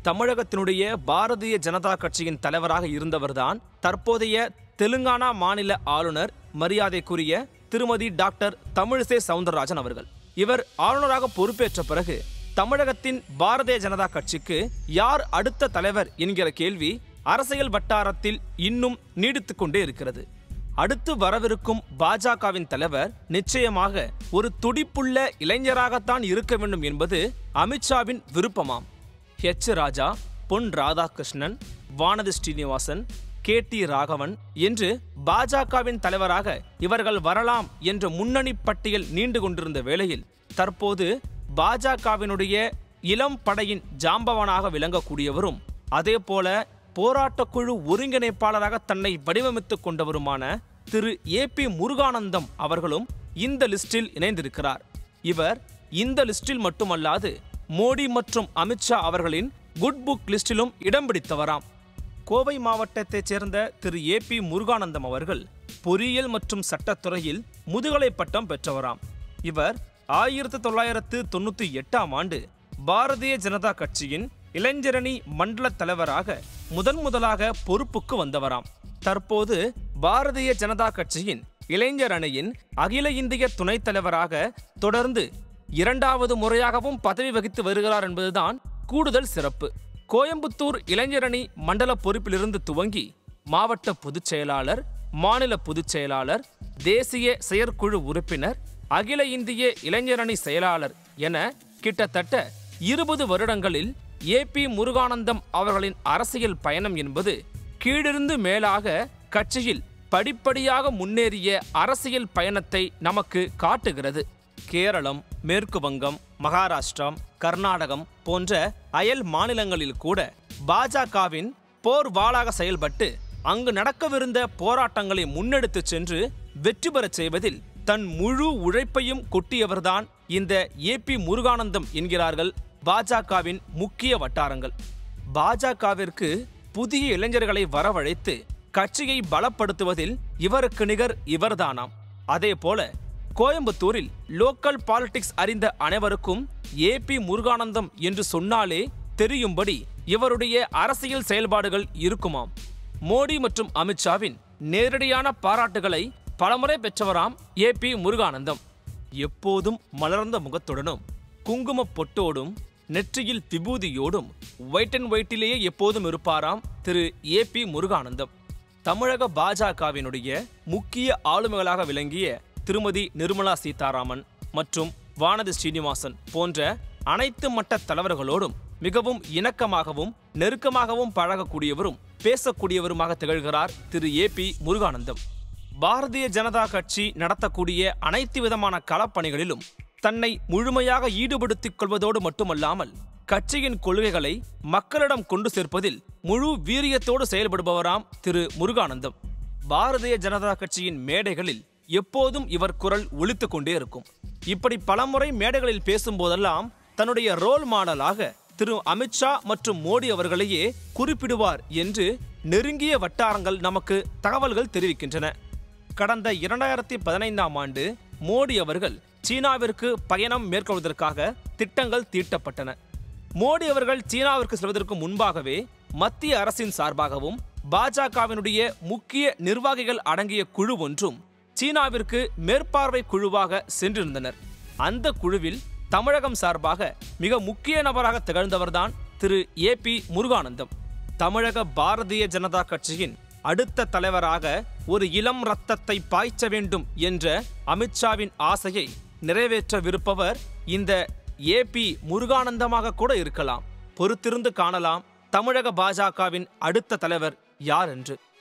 தமிழகத்தினுடைய பாரதிய ஜனதா கட்சியின் தலைவராக இருந்தவர்தான் தற்போதைய தெலுங்கானா மாநில ஆளுநர் மரியாதைக்குரிய திருமதி டாக்டர் தமிழிசை சவுந்தரராஜன் அவர்கள் இவர் ஆளுநராக பொறுப்பேற்ற பிறகு தமிழகத்தின் பாரதிய ஜனதா கட்சிக்கு யார் அடுத்த தலைவர் என்கிற கேள்வி அரசியல் வட்டாரத்தில் இன்னும் நீடித்துக் கொண்டே இருக்கிறது அடுத்து வரவிருக்கும் பாஜகவின் தலைவர் நிச்சயமாக ஒரு துடிப்புள்ள இளைஞராகத்தான் இருக்க வேண்டும் என்பது அமித்ஷாவின் விருப்பமாம் H Raja Pon Radhakrishnan Vanathi Srinivasan K T Raghavan என்று பாஜகவின் தலைவராக இவர்கள் வரலாம் என்ற முன்னணி பட்டியல் நீண்டு கொண்டிருந்த வேளையில் தற்போது பாஜகவினுடைய இளம் படையின் ஜாம்பவனாக விளங்கக்கூடியவரும் அதேபோல போராட்டக்குழு ஒருங்கிணைப்பாளராக தன்னை வடிவமைத்துக் கொண்டவருமான திரு ஏ பி முருகானந்தம் அவர்களும் இந்த லிஸ்டில் இணைந்திருக்கிறார் இவர் இந்த லிஸ்டில் மட்டுமல்லாது மோடி மற்றும் அமித்ஷா அவர்களின் குட் புக் லிஸ்டிலும் இடம் பிடித்தவராம் கோவை மாவட்டத்தைச் சேர்ந்த திரு ஏ பி முருகானந்தம் அவர்கள் பொறியியல் மற்றும் சட்டத்துறையில் முதுகலை பட்டம் பெற்றவராம் இவர் ஆயிரத்து தொள்ளாயிரத்து தொண்ணூற்றி எட்டாம் ஆண்டு பாரதிய ஜனதா கட்சியின் இளைஞரணி மண்டல தலைவராக முதன் முதலாக பொறுப்புக்கு வந்தவராம் தற்போது பாரதிய ஜனதா கட்சியின் இளைஞர் அணியின் அகில இந்திய துணைத் தலைவராக தொடர்ந்து இரண்டாவது முறையாகவும் பதவி வகித்து வருகிறார் என்பதுதான் கூடுதல் சிறப்பு கோயம்புத்தூர் இளைஞரணி மண்டல பொறுப்பிலிருந்து துவங்கி மாவட்ட பொதுச் செயலாளர் மாநில பொதுச் செயலாளர் தேசிய செயற்குழு உறுப்பினர் அகில இந்திய இளைஞரணி செயலாளர் என கிட்டத்தட்ட இருபது வருடங்களில் ஏ பி முருகானந்தம் அவர்களின் அரசியல் பயணம் என்பது கீழிருந்து மேலாக கட்சியில் படிப்படியாக முன்னேறிய அரசியல் பயணத்தை நமக்கு காட்டுகிறது கேரளம் மேற்கு வங்கம் மகாராஷ்டிரம் கர்நாடகம் போன்ற அயல் மாநிலங்களில் கூட பாஜகவின் போர் வாளாக செயல்பட்டு அங்கு நடக்கவிருந்த போராட்டங்களை முன்னெடுத்துச் சென்று வெற்றி பெறச் செய்வதில் தன் முழு உழைப்பையும் கொட்டியவர்தான் இந்த ஏ பி முருகானந்தம் என்கிறார்கள் பாஜகவின் முக்கிய வட்டாரங்கள் பாஜகவிற்கு புதிய இளைஞர்களை வரவழைத்து கட்சியை பலப்படுத்துவதில் இவருக்கு நிகர் இவர்தானாம் அதே போல கோயம்புத்தூரில் லோக்கல் பாலிடிக்ஸ் அறிந்த அனைவருக்கும் ஏ பி முருகானந்தம் என்று சொன்னாலே தெரியும்படி இவருடைய அரசியல் செயல்பாடுகள் இருக்குமாம் மோடி மற்றும் அமித்ஷாவின் நேரடியான பாராட்டுகளை பலமுறை பெற்றவராம் ஏ பி முருகானந்தம் எப்போதும் மலர்ந்த முகத்துடனும் குங்கும பொட்டோடும் நெற்றியில் விபூதியோடும் ஒயிட் அண்ட் ஒயிட்டிலேயே எப்போதும் இருப்பாராம் திரு ஏ பி முருகானந்தம் தமிழக பாஜகவினுடைய முக்கிய ஆளுமைகளாக விளங்கிய திருமதி நிர்மலா சீதாராமன் மற்றும் வானதி ஸ்ரீனிவாசன் போன்ற அனைத்து மட்ட தலைவர்களோடும் மிகவும் இணக்கமாகவும் நெருக்கமாகவும் பழகக்கூடியவரும் பேசக்கூடியவருமாக திகழ்கிறார் திரு ஏ பி முருகானந்தம் பாரதிய ஜனதா கட்சி நடத்தக்கூடிய அனைத்து விதமான களப்பணிகளிலும் தன்னை முழுமையாக ஈடுபடுத்திக் கொள்வதோடு மட்டுமல்லாமல் கட்சியின் கொள்கைகளை மக்களிடம் கொண்டு சேர்ப்பதில் முழு வீரியத்தோடு செயல்படுபவராம் திரு முருகானந்தம் பாரதிய ஜனதா கட்சியின் மேடைகளில் எப்போதும் இவர் குரல் ஒலித்துக் கொண்டே இருக்கும் இப்படி பலமுறை மேடைகளில் பேசும்போதெல்லாம் தன்னுடைய ரோல் மாடலாக திரு அமித்ஷா மற்றும் மோடி அவர்களையே குறிப்பிடுவார் என்று நெருங்கிய வட்டாரங்கள் நமக்கு தகவல்கள் தெரிவிக்கின்றன கடந்த இரண்டாயிரத்தி பதினைந்தாம் ஆண்டு மோடி அவர்கள் சீனாவிற்கு பயணம் மேற்கொள்வதற்காக திட்டங்கள் தீட்டப்பட்டன மோடி அவர்கள் சீனாவிற்கு செல்வதற்கு முன்பாகவே மத்திய அரசின் சார்பாகவும் பாஜகவினுடைய முக்கிய நிர்வாகிகள் அடங்கிய குழு ஒன்றும் சீனாவிற்கு மேற்பார்வை குழுவாக சென்றிருந்தனர் அந்த குழுவில் தமிழகம் சார்பாக மிக முக்கிய நபராக திகழ்ந்தவர்தான் திரு ஏ பி முருகானந்தம் தமிழக பாரதிய ஜனதா கட்சியின் அடுத்த தலைவராக ஒரு இளம் ரத்தத்தை பாய்ச்ச வேண்டும் என்ற அமித்ஷாவின் ஆசையை நிறைவேற்றவிருப்பவர் இந்த ஏ பி முருகானந்தமாக கூட இருக்கலாம் பொறுத்திருந்து காணலாம் தமிழக பாஜகவின் அடுத்த தலைவர் யார் என்று